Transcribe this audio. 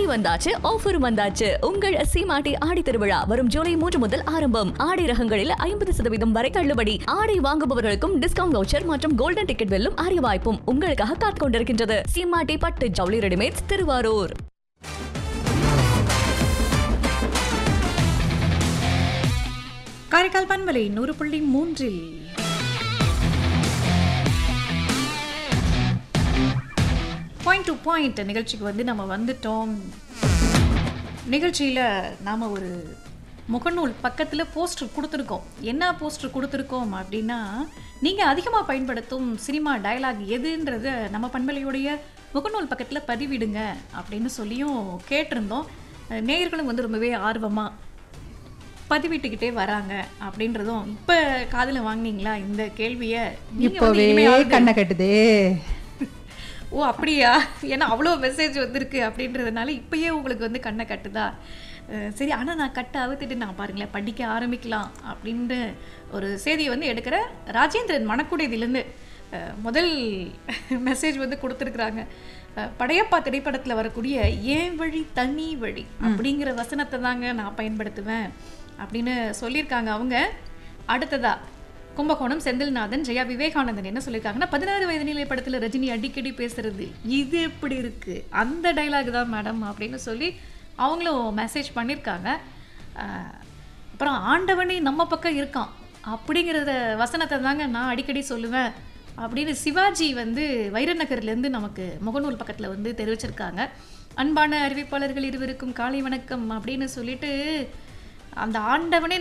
ஆடி வந்தாச்சு ஆஃபர் வந்தாச்சு உங்கள் சீமாட்டி ஆடி திருவிழா வரும் ஜூலை மூன்று முதல் ஆரம்பம் ஆடை ரகங்களில் ஐம்பது சதவீதம் வரை தள்ளுபடி ஆடை வாங்குபவர்களுக்கும் டிஸ்கவுண்ட் வவுச்சர் மற்றும் கோல்டன் டிக்கெட் வெல்லும் அரிய வாய்ப்பும் உங்களுக்காக காத்துக் கொண்டிருக்கின்றது சீமாட்டி பட்டு ஜவுளி ரெடிமேட்ஸ் திருவாரூர் காரைக்கால் பண்பலை நூறு புள்ளி மூன்றில் பாயிண்ட் டு பாயிண்ட் நிகழ்ச்சிக்கு வந்து நம்ம வந்துட்டோம் நிகழ்ச்சியில் நாம் ஒரு முகநூல் பக்கத்தில் போஸ்டர் கொடுத்துருக்கோம் என்ன போஸ்டர் கொடுத்துருக்கோம் அப்படின்னா நீங்கள் அதிகமாக பயன்படுத்தும் சினிமா டயலாக் எதுன்றத நம்ம பண்பலையுடைய முகநூல் பக்கத்தில் பதிவிடுங்க அப்படின்னு சொல்லியும் கேட்டிருந்தோம் நேயர்களும் வந்து ரொம்பவே ஆர்வமாக பதிவிட்டுக்கிட்டே வராங்க அப்படின்றதும் இப்போ காதில் வாங்குனீங்களா இந்த கேள்வியை நீங்க வந்து இப்போவே இனிமையாவது- கண்ணை கட்டுதே ஓ அப்படியா ஏன்னா அவ்வளோ மெசேஜ் வந்திருக்கு அப்படின்றதுனால இப்பயே உங்களுக்கு வந்து கண்ணை கட்டுதா அஹ் சரி ஆனால் நான் கட்ட அவுத்துட்டு நான் பாருங்களேன் படிக்க ஆரம்பிக்கலாம் அப்படின்ற ஒரு செய்தியை வந்து எடுக்கிற ராஜேந்திரன் மணக்குடையிலேருந்து முதல் மெசேஜ் வந்து கொடுத்துருக்குறாங்க அஹ் படையப்பா திரைப்படத்தில் வரக்கூடிய ஏன் வழி தனி வழி அப்படிங்கிற வசனத்தை தாங்க நான் பயன்படுத்துவேன் அப்படின்னு சொல்லியிருக்காங்க அவங்க அடுத்ததா கும்பகோணம் செந்தில்நாதன் ஜெயா விவேகானந்தன் என்ன சொல்லியிருக்காங்கன்னா பதினாறு வயது நிலை படத்தில் ரஜினி அடிக்கடி பேசுறது இது எப்படி இருக்கு அந்த டைலாக் தான் மேடம் அப்படின்னு சொல்லி அவங்களும் மெசேஜ் பண்ணியிருக்காங்க ஆஹ் அப்புறம் ஆண்டவனே நம்ம பக்கம் இருக்கான் அப்படிங்கிறத வசனத்தை தாங்க நான் அடிக்கடி சொல்லுவேன் அப்படின்னு சிவாஜி வந்து வைரநகர்லேருந்து நமக்கு முகநூல் பக்கத்தில் வந்து தெரிவிச்சிருக்காங்க அன்பான அறிவிப்பாளர்கள் இருவருக்கும் காலை வணக்கம் அப்படின்னு சொல்லிட்டு அந்த ஆண்டவனே